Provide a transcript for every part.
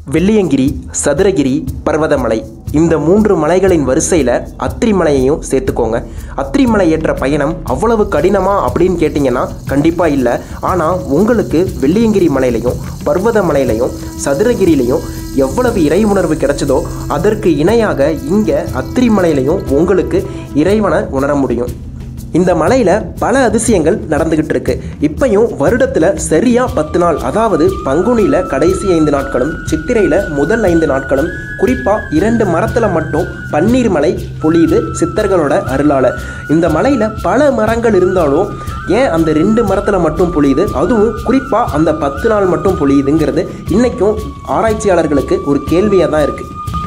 வெள்ளியங்கிரி சதுரகிரி பர்வதமலை இந்த மூன்று மலைகளின் வரிசையில் அத்திரி மலையையும் சேர்த்துக்கோங்க அத்திரி மலை ஏற்ற பயணம் அவ்வளவு கடினமா அப்படின்னு கேட்டிங்கன்னா கண்டிப்பாக இல்லை ஆனால் உங்களுக்கு வெள்ளியங்கிரி மலையிலையும் பர்வத மலையிலையும் சதுரகிரியிலையும் எவ்வளவு இறை உணர்வு கிடைச்சதோ அதற்கு இணையாக இங்கே அத்திரி மலையிலையும் உங்களுக்கு இறைவனை உணர முடியும் இந்த மலையில் பல அதிசயங்கள் நடந்துகிட்டு இருக்கு இப்பயும் வருடத்தில் சரியா பத்து நாள் அதாவது பங்குனியில் கடைசி ஐந்து நாட்களும் சித்திரையில் முதல் ஐந்து நாட்களும் குறிப்பாக இரண்டு மரத்தில் மட்டும் பன்னீர் மலை பொழியுது சித்தர்களோட அருளால் இந்த மலையில் பல மரங்கள் இருந்தாலும் ஏன் அந்த ரெண்டு மரத்தில் மட்டும் பொழியுது அதுவும் குறிப்பாக அந்த பத்து நாள் மட்டும் பொழியுதுங்கிறது இன்னைக்கும் ஆராய்ச்சியாளர்களுக்கு ஒரு கேள்வியாக தான் இருக்குது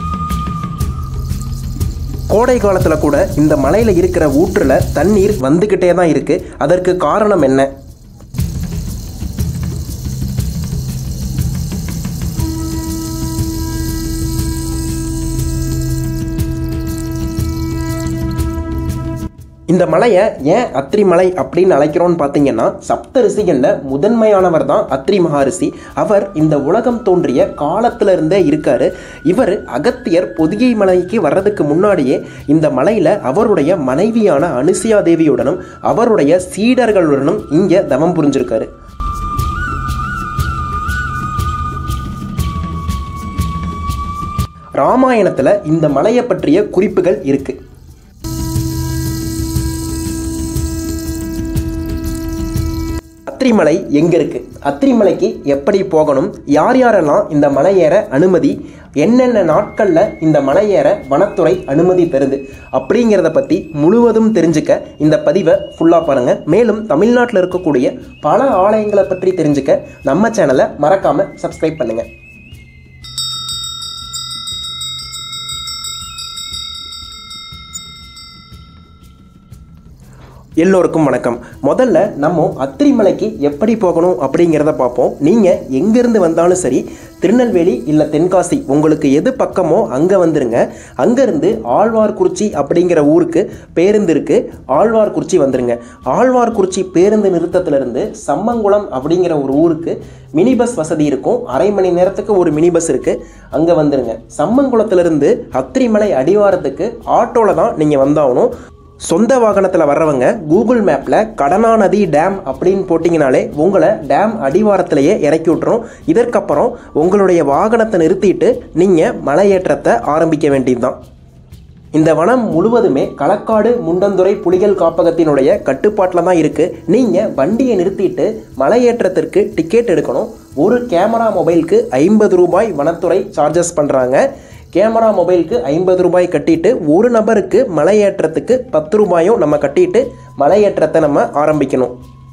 கோடை காலத்தில் கூட இந்த மலையில் இருக்கிற ஊற்றில் தண்ணீர் வந்துக்கிட்டே தான் இருக்குது அதற்கு காரணம் என்ன இந்த மலையை ஏன் அத்ரி மலை அப்படின்னு அழைக்கிறோன்னு பார்த்தீங்கன்னா சப்த ரிஷிகளில் முதன்மையானவர் தான் அத்ரி மகாரிஷி அவர் இந்த உலகம் தோன்றிய காலத்துல இருந்தே இருக்காரு இவர் அகத்தியர் பொதிகை மலைக்கு வர்றதுக்கு முன்னாடியே இந்த மலையில் அவருடைய மனைவியான அனுசியா தேவியுடனும் அவருடைய சீடர்களுடனும் இங்கே தவம் புரிஞ்சிருக்காரு ராமாயணத்தில் இந்த மலையை பற்றிய குறிப்புகள் இருக்குது அத்திரிமலை எங்கே இருக்குது அத்திரிமலைக்கு எப்படி போகணும் யார் யாரெல்லாம் இந்த மலை ஏற அனுமதி என்னென்ன நாட்களில் இந்த மலை ஏற வனத்துறை அனுமதி தருது அப்படிங்கிறத பற்றி முழுவதும் தெரிஞ்சுக்க இந்த பதிவை ஃபுல்லாக பாருங்கள் மேலும் தமிழ்நாட்டில் இருக்கக்கூடிய பல ஆலயங்களை பற்றி தெரிஞ்சுக்க நம்ம சேனலை மறக்காமல் சப்ஸ்கிரைப் பண்ணுங்கள் எல்லோருக்கும் வணக்கம் முதல்ல நம்ம அத்திரிமலைக்கு எப்படி போகணும் அப்படிங்கிறத பார்ப்போம் நீங்கள் எங்கேருந்து வந்தாலும் சரி திருநெல்வேலி இல்லை தென்காசி உங்களுக்கு எது பக்கமோ அங்கே வந்துருங்க அங்கேருந்து ஆழ்வார்குறிச்சி அப்படிங்கிற ஊருக்கு பேருந்து இருக்குது ஆழ்வார்குறிச்சி வந்துருங்க ஆழ்வார்குறிச்சி பேருந்து நிறுத்தத்திலிருந்து சம்மங்குளம் அப்படிங்கிற ஒரு ஊருக்கு மினி பஸ் வசதி இருக்கும் அரை மணி நேரத்துக்கு ஒரு மினி பஸ் இருக்குது அங்கே வந்துருங்க சம்மங்குளத்திலிருந்து அத்திரிமலை அடிவாரத்துக்கு ஆட்டோவில் தான் நீங்கள் வந்தாகணும் சொந்த வாகனத்தில் வர்றவங்க கூகுள் மேப்பில் கடனாநதி டேம் அப்படின்னு போட்டிங்கனாலே உங்களை டேம் அடிவாரத்திலேயே இறக்கி விட்டுரும் இதற்கப்புறம் உங்களுடைய வாகனத்தை நிறுத்திட்டு நீங்கள் மலையேற்றத்தை ஆரம்பிக்க வேண்டியதுதான் இந்த வனம் முழுவதுமே களக்காடு முண்டந்துறை புலிகள் காப்பகத்தினுடைய கட்டுப்பாட்டில் தான் இருக்குது நீங்கள் வண்டியை நிறுத்திட்டு மலையேற்றத்திற்கு டிக்கெட் எடுக்கணும் ஒரு கேமரா மொபைலுக்கு ஐம்பது ரூபாய் வனத்துறை சார்ஜஸ் பண்ணுறாங்க கேமரா மொபைலுக்கு ஐம்பது ரூபாய் கட்டிட்டு ஒரு நபருக்கு மலையேற்றத்துக்கு பத்து ரூபாயும் நம்ம கட்டிட்டு மலையேற்றத்தை நம்ம ஆரம்பிக்கணும்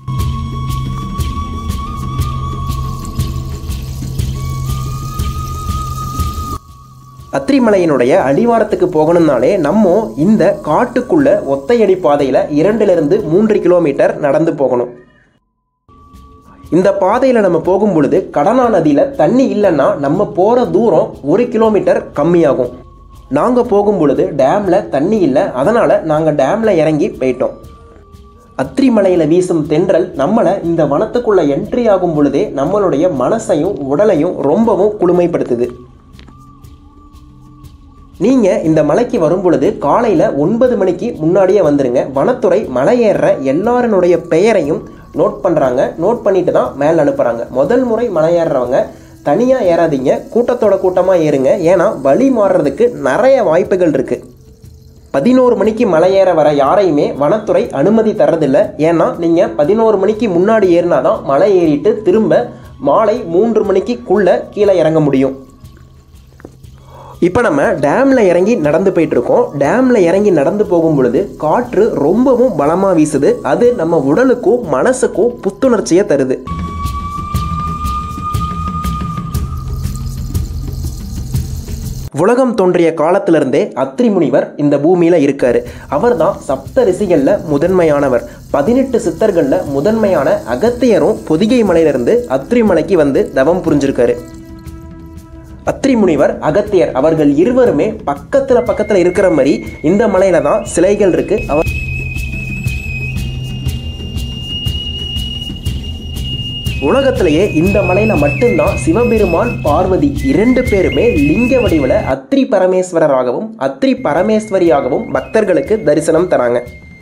அத்திரிமலையினுடைய அடிவாரத்துக்கு போகணும்னாலே நம்ம இந்த காட்டுக்குள்ள ஒத்தையடி பாதையில் இரண்டிலிருந்து மூன்று கிலோமீட்டர் நடந்து போகணும் இந்த பாதையில் நம்ம போகும் பொழுது கடனா நதியில் தண்ணி இல்லைன்னா நம்ம போகிற தூரம் ஒரு கிலோமீட்டர் கம்மியாகும் நாங்கள் போகும் பொழுது டேமில் தண்ணி இல்லை அதனால் நாங்கள் டேமில் இறங்கி போயிட்டோம் அத்திரிமலையில் வீசும் தென்றல் நம்மளை இந்த வனத்துக்குள்ளே என்ட்ரி ஆகும் பொழுதே நம்மளுடைய மனசையும் உடலையும் ரொம்பவும் குளுமைப்படுத்துது நீங்கள் இந்த மலைக்கு வரும் பொழுது காலையில் ஒன்பது மணிக்கு முன்னாடியே வந்துடுங்க வனத்துறை மலையேற எல்லாருடைய பெயரையும் நோட் பண்ணுறாங்க நோட் பண்ணிட்டு தான் மேலே அனுப்புகிறாங்க முதல் முறை மலையேறுறவங்க தனியாக ஏறாதீங்க கூட்டத்தோட கூட்டமாக ஏறுங்க ஏன்னா வழி மாறுறதுக்கு நிறைய வாய்ப்புகள் இருக்குது பதினோரு மணிக்கு மலையேற வர யாரையுமே வனத்துறை அனுமதி தர்றதில்ல ஏன்னா நீங்கள் பதினோரு மணிக்கு முன்னாடி ஏறினா தான் மலை ஏறிட்டு திரும்ப மாலை மூன்று மணிக்குள்ளே கீழே இறங்க முடியும் இப்போ நம்ம டேமில் இறங்கி நடந்து போயிட்டு இருக்கோம் டேமில் இறங்கி நடந்து போகும் பொழுது காற்று ரொம்பவும் பலமாக வீசுது அது நம்ம உடலுக்கும் மனசுக்கும் புத்துணர்ச்சியை தருது உலகம் தோன்றிய காலத்திலிருந்தே அத்ரி முனிவர் இந்த பூமியில் இருக்காரு அவர் தான் சப்த ரிஷிகளில் முதன்மையானவர் பதினெட்டு சித்தர்களில் முதன்மையான அகத்தியரும் பொதிகை மலையிலிருந்து அத்ரி மலைக்கு வந்து தவம் புரிஞ்சிருக்காரு அத்ரி முனிவர் அகத்தியர் அவர்கள் இருவருமே பக்கத்தில் பக்கத்தில் இருக்கிற மாதிரி இந்த மலையில தான் சிலைகள் இருக்கு அவர் உலகத்திலேயே இந்த மலையில மட்டும்தான் சிவபெருமான் பார்வதி இரண்டு பேருமே லிங்க வடிவில் அத்ரி பரமேஸ்வரராகவும் அத்ரி பரமேஸ்வரியாகவும் பக்தர்களுக்கு தரிசனம் தராங்க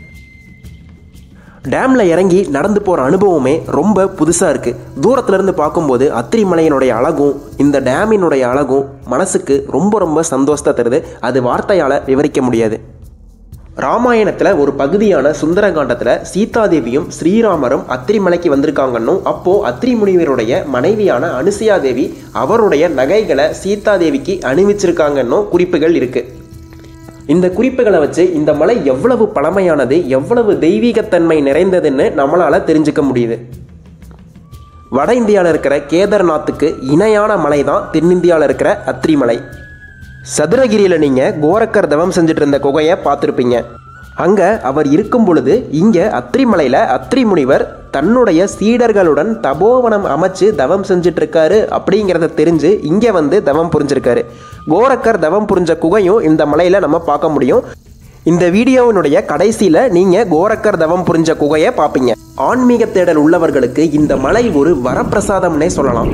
டேம்ல இறங்கி நடந்து போற அனுபவமே ரொம்ப புதுசா இருக்கு தூரத்துல இருந்து பார்க்கும்போது அத்திரி மலையினுடைய அழகும் இந்த டேமினுடைய அழகும் மனசுக்கு ரொம்ப ரொம்ப சந்தோஷத்தை தருது அது வார்த்தையால விவரிக்க முடியாது ராமாயணத்தில் ஒரு பகுதியான சுந்தரகாண்டத்தில் சீதாதேவியும் ஸ்ரீராமரும் அத்திரி மலைக்கு வந்திருக்காங்கன்னும் அப்போ அத்திரி முனிவருடைய மனைவியான அனுசியா தேவி அவருடைய நகைகளை சீதாதேவிக்கு அணிவிச்சிருக்காங்கன்னும் குறிப்புகள் இருக்கு இந்த குறிப்புகளை வச்சு இந்த மலை எவ்வளவு பழமையானது எவ்வளவு தெய்வீகத்தன்மை நிறைந்ததுன்னு நம்மளால தெரிஞ்சுக்க முடியுது வட இந்தியாவில் இருக்கிற கேதார்நாத்துக்கு இணையான மலை தான் தென்னிந்தியாவில் இருக்கிற அத்ரி மலை சதுரகிரியில் நீங்கள் கோரக்கர் தவம் செஞ்சுட்டு இருந்த குகையை பார்த்துருப்பீங்க அங்கே அவர் இருக்கும் பொழுது இங்கே அத்ரி மலையில் அத்ரி முனிவர் தன்னுடைய சீடர்களுடன் தபோவனம் அமைச்சு தவம் செஞ்சுட்டு இருக்காரு அப்படிங்கிறத தெரிஞ்சு இங்கே வந்து தவம் புரிஞ்சிருக்காரு கோரக்கர் தவம் புரிஞ்ச குகையும் இந்த மலையில் நம்ம பார்க்க முடியும் இந்த வீடியோவினுடைய கடைசியில் நீங்கள் கோரக்கர் தவம் புரிஞ்ச குகையை பார்ப்பீங்க ஆன்மீக தேடல் உள்ளவர்களுக்கு இந்த மலை ஒரு வரப்பிரசாதம்னே சொல்லலாம்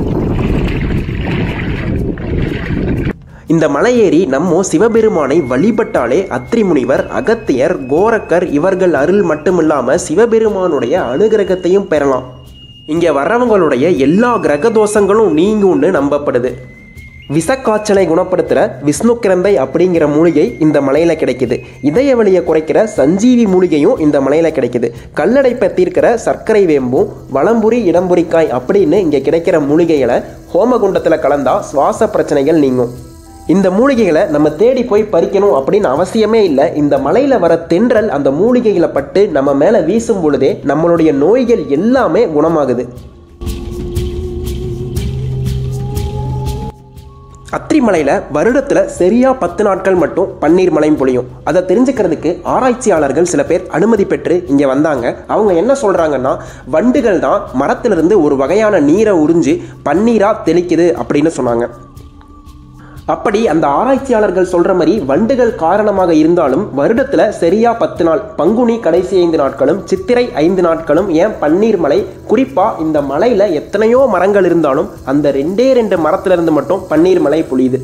இந்த மலையேறி நம்ம சிவபெருமானை வழிபட்டாலே அத்ரி முனிவர் அகத்தியர் கோரக்கர் இவர்கள் அருள் மட்டுமில்லாம சிவபெருமானுடைய அனுகிரகத்தையும் பெறலாம் இங்க வர்றவங்களுடைய எல்லா கிரக தோஷங்களும் நீங்கும்னு நம்பப்படுது விஷக்காய்ச்சலை குணப்படுத்துகிற விஷ்ணு கிரந்தை அப்படிங்கிற மூலிகை இந்த மலையில் கிடைக்குது இதய வலியை குறைக்கிற சஞ்சீவி மூலிகையும் இந்த மலையில் கிடைக்குது கல்லடைப்பை தீர்க்கிற சர்க்கரை வேம்பும் வளம்புரி இடம்புரிக்காய் அப்படின்னு இங்கே கிடைக்கிற மூலிகைகளை ஹோமகுண்டத்தில் கலந்தா சுவாச பிரச்சனைகள் நீங்கும் இந்த மூலிகைகளை நம்ம தேடி போய் பறிக்கணும் அப்படின்னு அவசியமே இல்லை இந்த மலையில் வர தென்றல் அந்த மூலிகைகளை பட்டு நம்ம மேலே வீசும் பொழுதே நம்மளுடைய நோய்கள் எல்லாமே குணமாகுது அத்திரி மலையில் வருடத்தில் சரியா பத்து நாட்கள் மட்டும் பன்னீர் மலையும் பொழியும் அதை தெரிஞ்சுக்கிறதுக்கு ஆராய்ச்சியாளர்கள் சில பேர் அனுமதி பெற்று இங்கே வந்தாங்க அவங்க என்ன சொல்கிறாங்கன்னா வண்டுகள் தான் மரத்திலிருந்து ஒரு வகையான நீரை உறிஞ்சி பன்னீராக தெளிக்குது அப்படின்னு சொன்னாங்க அப்படி அந்த ஆராய்ச்சியாளர்கள் சொல்ற மாதிரி வண்டுகள் காரணமாக இருந்தாலும் வருடத்துல சரியா பத்து நாள் பங்குனி கடைசி ஐந்து நாட்களும் சித்திரை ஐந்து நாட்களும் ஏன் பன்னீர் மலை குறிப்பா இந்த மலையில எத்தனையோ மரங்கள் இருந்தாலும் அந்த ரெண்டே ரெண்டு மரத்துல இருந்து மட்டும் பன்னீர் மலை பொழியுது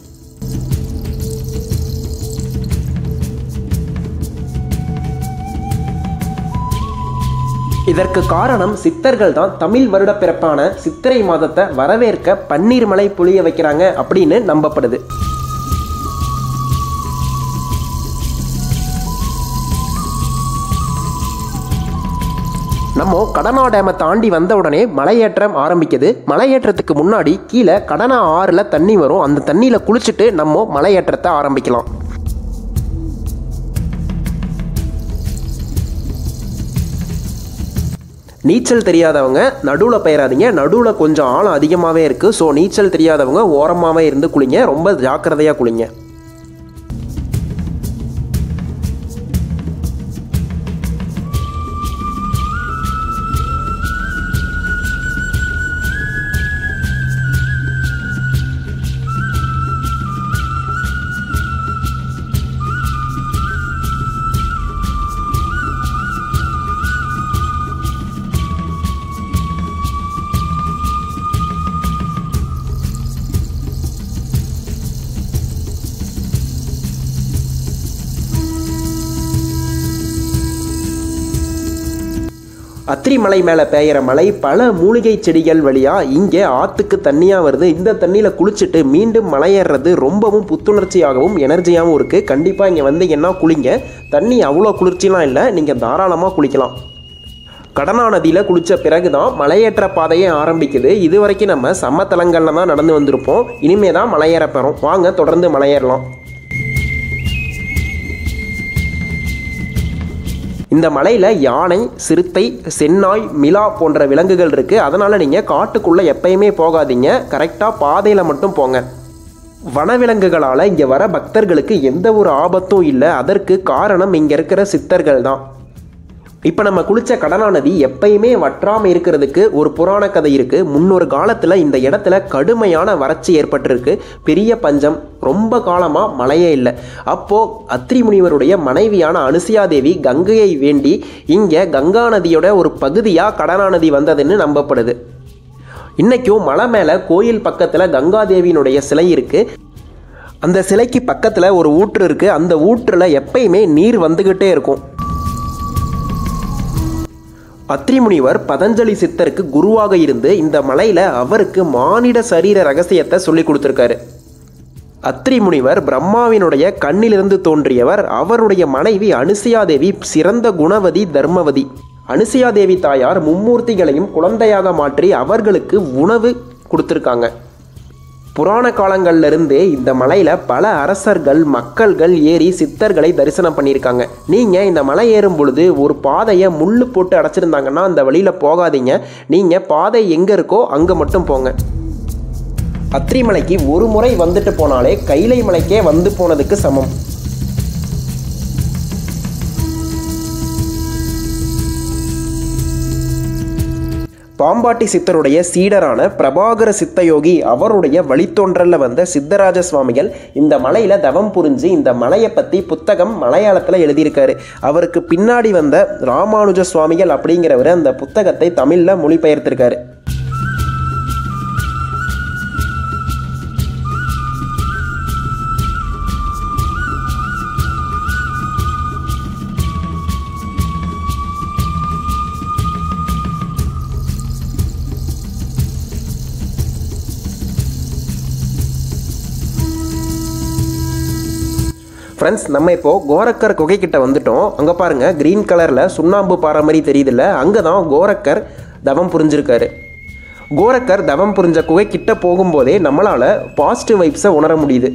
இதற்கு காரணம் சித்தர்கள் தான் தமிழ் வருட பிறப்பான சித்திரை மாதத்தை வரவேற்க பன்னீர் மலை புளிய வைக்கிறாங்க அப்படின்னு நம்பப்படுது நம்ம கடனா டேமை தாண்டி வந்த உடனே மலையேற்றம் ஆரம்பிக்குது மலையேற்றத்துக்கு முன்னாடி கீழே கடனா ஆறுல தண்ணி வரும் அந்த தண்ணியில் குளிச்சுட்டு நம்ம மலையேற்றத்தை ஆரம்பிக்கலாம் நீச்சல் தெரியாதவங்க நடுவில் பெயராதீங்க நடுவில் கொஞ்சம் ஆழம் அதிகமாகவே இருக்குது ஸோ நீச்சல் தெரியாதவங்க ஓரமாகவே இருந்து குளிங்க ரொம்ப ஜாக்கிரதையாக குளிங்க அத்திரி மலை மேலே பெய்கிற மழை பல மூலிகை செடிகள் வழியாக இங்கே ஆற்றுக்கு தண்ணியாக வருது இந்த தண்ணியில் குளிச்சுட்டு மீண்டும் மலையேறது ரொம்பவும் புத்துணர்ச்சியாகவும் எனர்ஜியாகவும் இருக்குது கண்டிப்பாக இங்கே வந்தீங்கன்னா குளிங்க தண்ணி அவ்வளோ குளிர்ச்சிலாம் இல்லை நீங்கள் தாராளமாக குளிக்கலாம் கடனா நதியில் குளித்த பிறகு தான் மலையேற்ற பாதையே ஆரம்பிக்குது இது வரைக்கும் நம்ம சமத்தலங்களில் தான் நடந்து வந்திருப்போம் இனிமே தான் மலையேற போகிறோம் வாங்க தொடர்ந்து மலையேறலாம் இந்த மலையில் யானை சிறுத்தை சென்னாய் மிலா போன்ற விலங்குகள் இருக்குது அதனால் நீங்கள் காட்டுக்குள்ளே எப்பயுமே போகாதீங்க கரெக்டாக பாதையில் மட்டும் போங்க வனவிலங்குகளால் இங்கே வர பக்தர்களுக்கு எந்த ஒரு ஆபத்தும் இல்லை அதற்கு காரணம் இங்கே இருக்கிற சித்தர்கள் தான் இப்போ நம்ம குளிச்ச கடனா நதி எப்பயுமே வற்றாமல் இருக்கிறதுக்கு ஒரு புராண கதை இருக்குது முன்னொரு காலத்தில் இந்த இடத்துல கடுமையான வறட்சி ஏற்பட்டிருக்கு பெரிய பஞ்சம் ரொம்ப காலமாக மழையே இல்லை அப்போது அத்ரி முனிவருடைய மனைவியான அனுசியா தேவி கங்கையை வேண்டி இங்கே கங்கா நதியோட ஒரு பகுதியாக கடனா நதி வந்ததுன்னு நம்பப்படுது இன்னைக்கும் மலை மேலே கோயில் பக்கத்தில் கங்காதேவியினுடைய சிலை இருக்குது அந்த சிலைக்கு பக்கத்தில் ஒரு ஊற்று இருக்குது அந்த ஊற்றில் எப்பயுமே நீர் வந்துக்கிட்டே இருக்கும் அத்ரி முனிவர் பதஞ்சலி சித்தருக்கு குருவாக இருந்து இந்த மலையில் அவருக்கு மானிட சரீர ரகசியத்தை சொல்லி கொடுத்துருக்காரு அத்ரி முனிவர் பிரம்மாவினுடைய கண்ணிலிருந்து தோன்றியவர் அவருடைய மனைவி அனுசியாதேவி சிறந்த குணவதி தர்மவதி அனுசியாதேவி தாயார் மும்மூர்த்திகளையும் குழந்தையாக மாற்றி அவர்களுக்கு உணவு கொடுத்துருக்காங்க புராண காலங்கள்ல இருந்தே இந்த மலையில பல அரசர்கள் மக்கள்கள் ஏறி சித்தர்களை தரிசனம் பண்ணியிருக்காங்க நீங்க இந்த மலை ஏறும் பொழுது ஒரு பாதையை முள்ளு போட்டு அடைச்சிருந்தாங்கன்னா அந்த வழியில போகாதீங்க நீங்க பாதை எங்க இருக்கோ அங்க மட்டும் போங்க அத்ரி மலைக்கு ஒரு முறை வந்துட்டு போனாலே கைலை மலைக்கே வந்து போனதுக்கு சமம் பாம்பாட்டி சித்தருடைய சீடரான பிரபாகர சித்தயோகி அவருடைய வழித்தோன்றல்ல வந்த சித்தராஜ சுவாமிகள் இந்த மலையில தவம் புரிஞ்சு இந்த மலையை பத்தி புத்தகம் மலையாளத்தில் எழுதியிருக்காரு அவருக்கு பின்னாடி வந்த ராமானுஜ சுவாமிகள் அப்படிங்கிறவர் அந்த புத்தகத்தை தமிழ்ல மொழிபெயர்த்திருக்காரு ஃப்ரெண்ட்ஸ் நம்ம இப்போ கோரக்கர் குகைக்கிட்ட வந்துட்டோம் அங்கே பாருங்க க்ரீன் கலரில் சுண்ணாம்பு பாறை மாதிரி தெரியுதுல்ல அங்கே தான் கோரக்கர் தவம் புரிஞ்சிருக்காரு கோரக்கர் தவம் புரிஞ்ச குகை கிட்ட போகும்போதே நம்மளால் பாசிட்டிவ் வைப்ஸை உணர முடியுது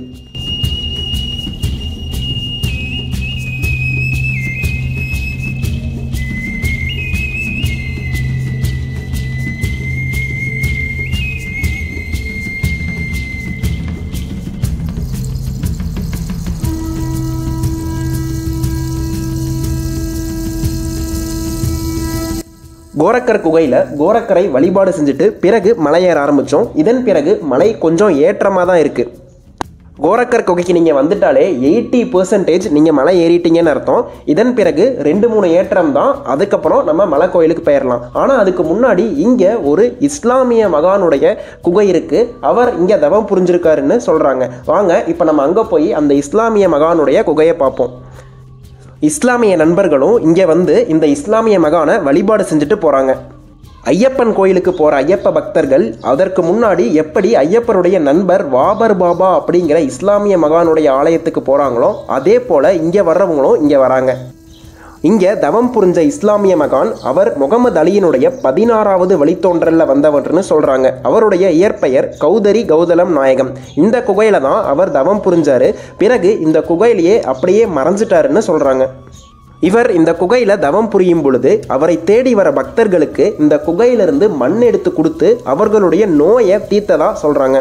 கோரக்கர் குகையில் கோரக்கரை வழிபாடு செஞ்சுட்டு பிறகு மலையேற ஆரம்பித்தோம் இதன் பிறகு மலை கொஞ்சம் ஏற்றமாக தான் இருக்குது கோரக்கர் குகைக்கு நீங்கள் வந்துட்டாலே எயிட்டி பர்சன்டேஜ் நீங்கள் மலை ஏறிட்டீங்கன்னு அர்த்தம் இதன் பிறகு ரெண்டு மூணு ஏற்றம் தான் அதுக்கப்புறம் நம்ம மலை கோயிலுக்கு போயிடலாம் ஆனால் அதுக்கு முன்னாடி இங்கே ஒரு இஸ்லாமிய மகானுடைய குகை இருக்குது அவர் இங்கே தவம் புரிஞ்சிருக்காருன்னு சொல்கிறாங்க வாங்க இப்போ நம்ம அங்கே போய் அந்த இஸ்லாமிய மகானுடைய குகையை பார்ப்போம் இஸ்லாமிய நண்பர்களும் இங்கே வந்து இந்த இஸ்லாமிய மகானை வழிபாடு செஞ்சுட்டு போகிறாங்க ஐயப்பன் கோயிலுக்கு போகிற ஐயப்ப பக்தர்கள் அதற்கு முன்னாடி எப்படி ஐயப்பருடைய நண்பர் வாபர் பாபா அப்படிங்கிற இஸ்லாமிய மகானுடைய ஆலயத்துக்கு போகிறாங்களோ அதே போல் இங்கே வர்றவங்களும் இங்கே வராங்க இங்கே தவம் புரிஞ்ச இஸ்லாமிய மகான் அவர் முகமது அலியினுடைய பதினாறாவது வழித்தோன்றல்ல வந்தவர்னு சொல்கிறாங்க அவருடைய இயற்பெயர் கௌதரி கௌதலம் நாயகம் இந்த குகையில தான் அவர் தவம் புரிஞ்சாரு பிறகு இந்த குகையிலேயே அப்படியே மறைஞ்சிட்டாருன்னு சொல்கிறாங்க இவர் இந்த குகையில தவம் புரியும் பொழுது அவரை தேடி வர பக்தர்களுக்கு இந்த குகையிலிருந்து மண் எடுத்து கொடுத்து அவர்களுடைய நோயை தீர்த்ததா சொல்றாங்க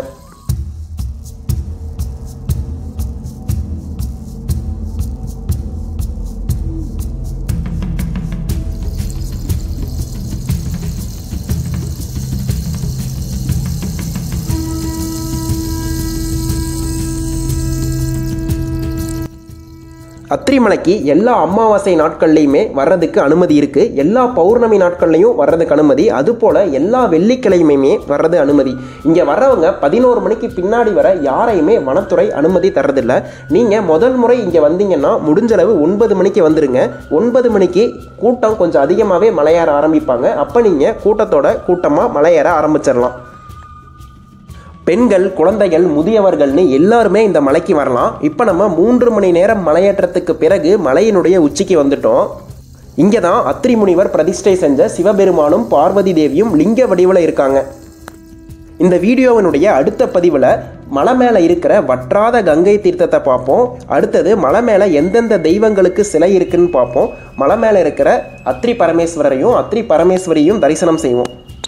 அத்திரிமலைக்கு எல்லா அமாவாசை நாட்கள்லையுமே வர்றதுக்கு அனுமதி இருக்குது எல்லா பௌர்ணமி நாட்கள்லையும் வர்றதுக்கு அனுமதி அதுபோல் எல்லா வெள்ளிக்கிழமையுமே வர்றது அனுமதி இங்கே வர்றவங்க பதினோரு மணிக்கு பின்னாடி வர யாரையுமே வனத்துறை அனுமதி தர்றதில்ல நீங்கள் முதல் முறை இங்கே வந்தீங்கன்னா முடிஞ்சளவு ஒன்பது மணிக்கு வந்துடுங்க ஒன்பது மணிக்கு கூட்டம் கொஞ்சம் அதிகமாகவே மலையேற ஆரம்பிப்பாங்க அப்போ நீங்கள் கூட்டத்தோட கூட்டமாக மலையேற ஆரம்பிச்சிடலாம் பெண்கள் குழந்தைகள் முதியவர்கள்னு எல்லாருமே இந்த மலைக்கு வரலாம் இப்போ நம்ம மூன்று மணி நேரம் மலையேற்றத்துக்கு பிறகு மலையினுடைய உச்சிக்கு வந்துட்டோம் இங்கே தான் அத்ரி முனிவர் பிரதிஷ்டை செஞ்ச சிவபெருமானும் பார்வதி தேவியும் லிங்க வடிவில் இருக்காங்க இந்த வீடியோவினுடைய அடுத்த பதிவில் மலை மேலே இருக்கிற வற்றாத கங்கை தீர்த்தத்தை பார்ப்போம் அடுத்தது மலை மேலே எந்தெந்த தெய்வங்களுக்கு சிலை இருக்குன்னு பார்ப்போம் மலை மேலே இருக்கிற அத்ரி பரமேஸ்வரரையும் அத்ரி பரமேஸ்வரியும் தரிசனம் செய்வோம்